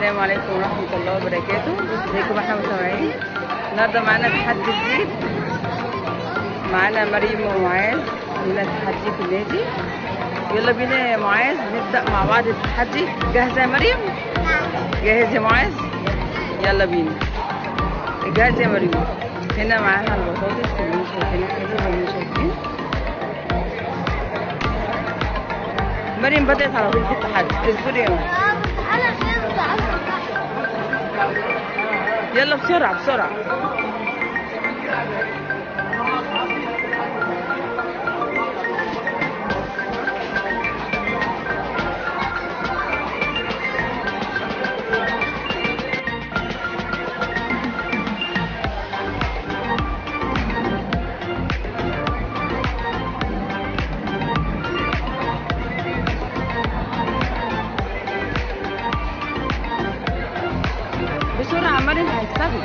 السلام عليكم ورحمة الله وبركاته ازيكم احنا متابعين النهارده معانا تحدي جديد معانا مريم ومعاذ هنا تحدي في النادي يلا بينا يا معاذ نبدأ مع بعض التحدي جاهزة يا مريم؟ جاهز يا معاذ؟ يلا بينا جاهز يا مريم هنا معانا البطاطس اللي انتوا شايفينها كده زي ما انتوا شايفين مريم بدأت على طول في التحدي اصبري يا مريم يلا بسرعة بسرعة بسرعة مريم هيكسبك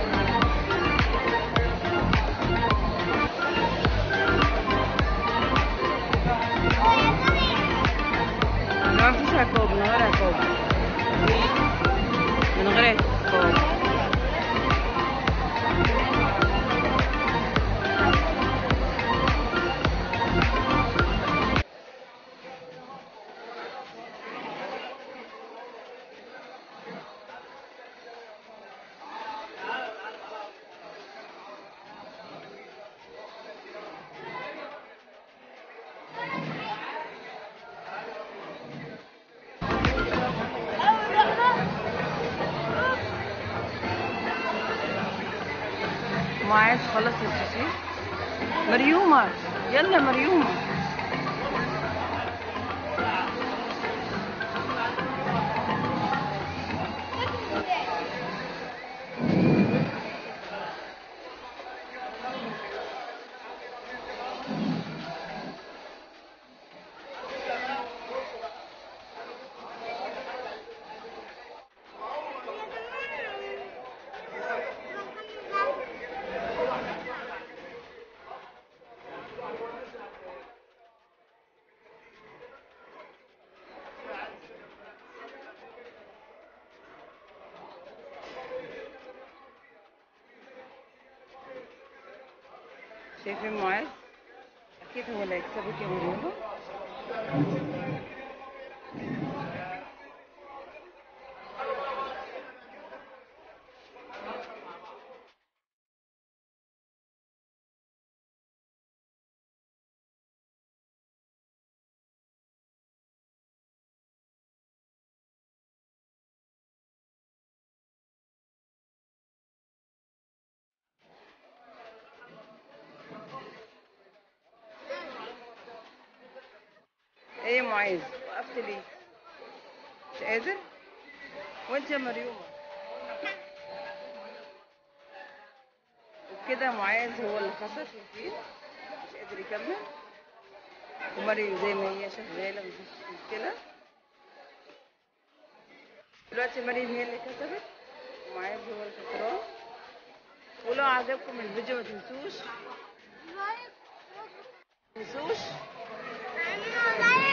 لا مفيش عقاب من غير عقاب من غير عقاب معاذ خلص السوسيس مريومة يلا مريومة شايفين معاذ اكيد هو اللي هيكسبك يا مريومة ايه يا معاذ وقفت ليه مش قادر وانت يا مريومة وبكده معاذ هو اللي خسر شايفين مش قادر يكمل ومريم زي ما هي شغالة مفيش مشكلة دلوقتي مريم هي اللي كسبت ومعاذ هو الخسران ولو عجبكم الفيديو ما تنسوش تنسوش لايك